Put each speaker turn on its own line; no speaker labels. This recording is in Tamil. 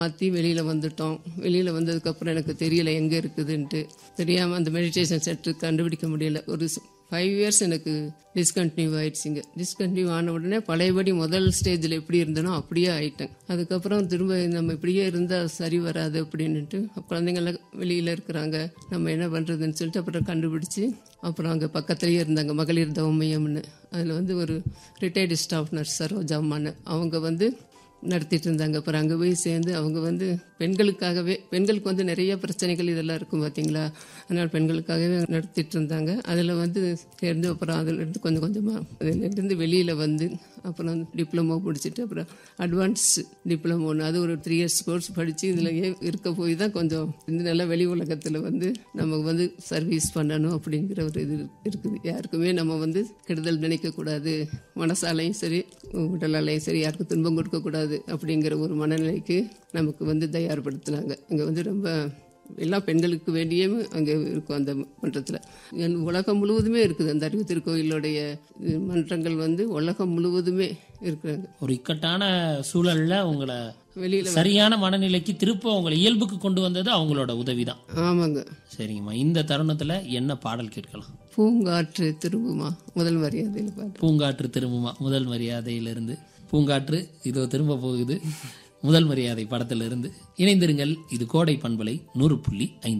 மாற்றி வெளியில் வந்துட்டோம் வெளியில் வந்ததுக்கப்புறம் எனக்கு தெரியல எங்கே இருக்குதுன்ட்டு தெரியாமல் அந்த மெடிடேஷன் சென்டர் கண்டுபிடிக்க முடியல ஒரு ஃபைவ் இயர்ஸ் எனக்கு டிஸ்கண்டினியூ ஆயிடுச்சுங்க டிஸ்கண்டினியூ ஆன உடனே பழையபடி முதல் ஸ்டேஜில் எப்படி இருந்தனோ அப்படியே ஆயிட்டேன் அதுக்கப்புறம் திரும்ப நம்ம இப்படியே இருந்தால் சரி வராது அப்படின்னுட்டு குழந்தைங்கள்லாம் வெளியில் இருக்கிறாங்க நம்ம என்ன பண்ணுறதுன்னு சொல்லிட்டு அப்புறம் கண்டுபிடிச்சி அப்புறம் அங்கே பக்கத்துலேயே இருந்தாங்க மகளிர் தவமையம்னு அதில் வந்து ஒரு ரிட்டையர்டு ஸ்டாஃப் நர்ஸ் சரோஜாமான்னு அவங்க வந்து நடத்திட்டு இருந்தாங்க அப்புறம் அங்கே போய் சேர்ந்து அவங்க வந்து பெண்களுக்காகவே பெண்களுக்கு வந்து நிறைய பிரச்சனைகள் இதெல்லாம் இருக்கும் பார்த்தீங்களா அதனால் பெண்களுக்காகவே நடத்திட்டு இருந்தாங்க அதில் வந்து சேர்ந்து அப்புறம் அதிலிருந்து கொஞ்சம் கொஞ்சமாக அதிலிருந்து வெளியில் வந்து அப்புறம் டிப்ளமோ முடிச்சுட்டு அப்புறம் அட்வான்ஸ் டிப்ளமோன்னு அது ஒரு த்ரீ இயர்ஸ் கோர்ஸ் படித்து இதில் இருக்க போய் தான் கொஞ்சம் இந்த நல்ல வெளி உலகத்தில் வந்து நமக்கு வந்து சர்வீஸ் பண்ணணும் அப்படிங்கிற ஒரு இது இருக்குது யாருக்குமே நம்ம வந்து கெடுதல் நினைக்கக்கூடாது மனசாலையும் சரி உடலாலையும் சரி யாருக்கும் துன்பம் கொடுக்கக்கூடாது அப்படிங்கிற ஒரு மனநிலைக்கு நமக்கு வந்து தயார்படுத்தினாங்க இங்கே வந்து ரொம்ப எல்லா பெண்களுக்கு வேண்டியே அங்கே இருக்கும் அந்த மன்றத்தில் என் உலகம் முழுவதுமே இருக்குது அந்த அறிவு திருக்கோயிலுடைய இது மன்றங்கள் வந்து உலகம் முழுவதுமே இருக்கிறாங்க
ஒரு இக்கட்டான சூழல்ல உங்களை
வெளியில்
சரியான மனநிலைக்கு திருப்ப உங்களை இயல்புக்கு கொண்டு வந்தது அவங்களோட உதவிதான்
ஆமாங்க
சரிங்கம்மா இந்த தருணத்துல என்ன பாடல் கேட்கலாம்
பூங்காற்று திரும்புமா முதல் மரியாதையில் பாட்டு
பூங்காற்று திரும்புமா முதல் மரியாதையிலிருந்து பூங்காற்று இதோ திரும்ப போகுது முதல் மரியாதை படத்திலிருந்து இணைந்திருங்கள் இது கோடை பண்பலை நூறு புள்ளி ஐந்து